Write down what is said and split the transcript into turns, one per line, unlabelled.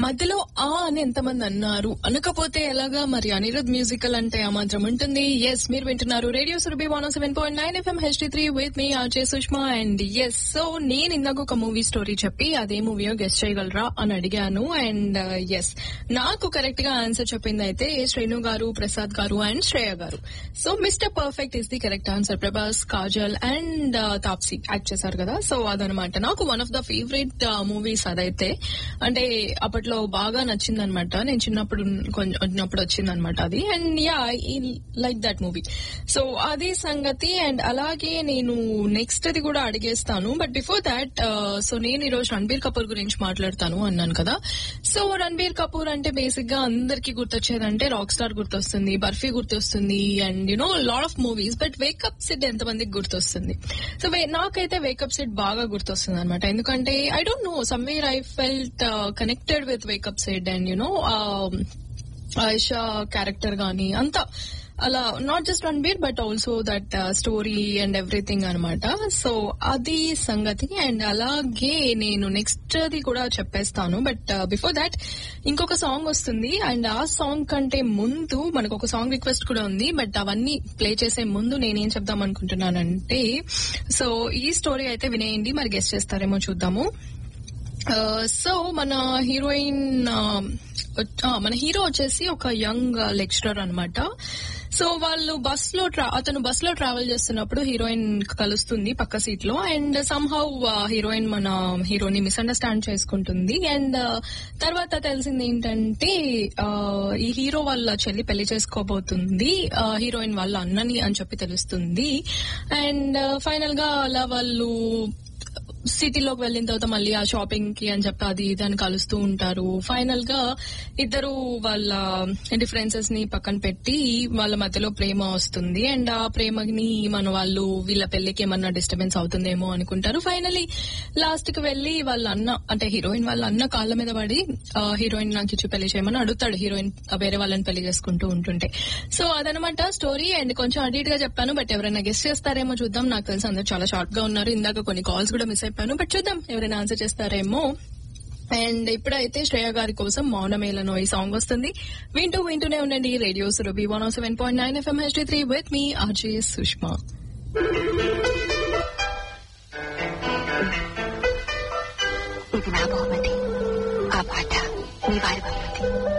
మధ్యలో ఆ అని ఎంతమంది అన్నారు అనకపోతే ఎలాగా మరి అనిరుద్ మ్యూజికల్ అంటే ఆ మాత్రం ఉంటుంది ఎస్ మీరు వింటున్నారు radio Surabhi one seven point nine FM HD three with me RJ Sushma and yes so నేను ఇందాక ఒక మూవీ స్టోరీ చెప్పి అదే మూవీయో గెస్ట్ చేయగలరా అని అడిగాను అండ్ ఎస్ నాకు కరెక్ట్ గా ఆన్సర్ చెప్పింది అయితే శ్రేణు గారు ప్రసాద్ గారు అండ్ శ్రేయ గారు so Mister Perfect is the correct answer Prabhas Kajal and Taapsee act చేశారు కదా సో అదనమాట నాకు one of the favourite movies అదైతే అంటే అప్పట్లో బాగా నచ్చింది అనమాట నేను చిన్నప్పుడు కొంచెం చిన్నప్పుడు వచ్చింది అనమాట అది and yeah I like that movie so అదే సంగతి అండ్ అలాగే నేను నెక్స్ట్ అది కూడా అడిగేస్తాను బట్ బిఫోర్ దాట్ సో నేను ఈరోజు రణబీర్ కపూర్ గురించి మాట్లాడతాను అన్నాను కదా సో రణబీర్ కపూర్ అంటే బేసిక్ గా అందరికి గుర్తొచ్చేదంటే రాక్ స్టార్ గుర్తొస్తుంది బర్ఫీ గుర్తొస్తుంది and you know lot of movies but wake up Sid ఎంతమందికి గుర్తొస్తుంది సో నాకైతే వేకప్ సిట్ బాగా గుర్తొస్తుంది అనమాట ఎందుకంటే I don't know somewhere I felt connected with wake up Sid and you know Aisha character గానీ అంతా అలా not just Ranbir but also that story and everything అనమాట సో అది సంగతి అండ్ అలాగే నేను నెక్స్ట్ ది కూడా చెప్పేస్తాను బట్ బిఫోర్ దాట్ ఇంకొక సాంగ్ వస్తుంది అండ్ ఆ సాంగ్ కంటే ముందు మనకు ఒక సాంగ్ రిక్వెస్ట్ కూడా ఉంది బట్ అవన్నీ ప్లే చేసే ముందు నేనేం చెప్దాం అనుకుంటున్నానంటే సో ఈ స్టోరీ అయితే వినేయండి మరి గెస్ట్ చేస్తారేమో చూద్దాము సో మన హీరోయిన్ మన హీరో వచ్చేసి ఒక యంగ్ లెక్చరర్ అనమాట సో వాళ్ళు బస్ లో అతను బస్ లో ట్రావెల్ చేస్తున్నప్పుడు హీరోయిన్ కలుస్తుంది పక్క సీట్ లో అండ్ సమ్హౌ హీరోయిన్ మన హీరోని మిస్అండర్స్టాండ్ చేసుకుంటుంది అండ్ తర్వాత తెలిసింది ఏంటంటే ఈ హీరో వాళ్ళ చెల్లి పెళ్లి చేసుకోబోతుంది హీరోయిన్ వాళ్ళ అన్నని అని చెప్పి తెలుస్తుంది అండ్ ఫైనల్ గా అలా వాళ్ళు సిటీలోకి వెళ్ళిన తర్వాత మళ్ళీ ఆ షాపింగ్ కి అని చెప్పి అది ఇది అని కలుస్తూ ఉంటారు ఫైనల్ గా ఇద్దరు వాళ్ళ డిఫరెన్సెస్ ని పక్కన పెట్టి వాళ్ళ మధ్యలో ప్రేమ వస్తుంది అండ్ ఆ ప్రేమని మన వాళ్ళు వీళ్ళ పెళ్లికి ఏమన్నా డిస్టర్బెన్స్ అవుతుందేమో అనుకుంటారు ఫైనలీ లాస్ట్ కి వెళ్లి వాళ్ళ అన్న అంటే హీరోయిన్ వాళ్ళ అన్న కాళ్ళ మీద పడి హీరోయిన్ నాకు ఇచ్చి పెళ్లి చేయమని అడుగుతాడు హీరోయిన్ వేరే వాళ్ళని పెళ్లి చేసుకుంటూ ఉంటుంటే సో అదనమాట స్టోరీ అండ్ కొంచెం అటు ఇటుగా చెప్పాను బట్ ఎవరైనా గెస్ట్ చేస్తారేమో చూద్దాం నాకు తెలిసి అందరు చాలా షార్ట్ గా ఉన్నారు ఇందాక కొన్ని కాల్స్ కూడా మిస్ అయిపోయాను బట్ చూద్దాం ఎవరైనా ఆన్సర్ చేస్తారేమో అండ్ ఇప్పుడైతే శ్రేయ గారి కోసం మౌనమేళనో ఈ సాంగ్ వస్తుంది వింటూ వింటూనే ఉండండి radio Surabhi one seven point nine FM HD three with me RJ Sushma
ఇది నా బహుమతి ఆ పాట మీ వారి బహుమతి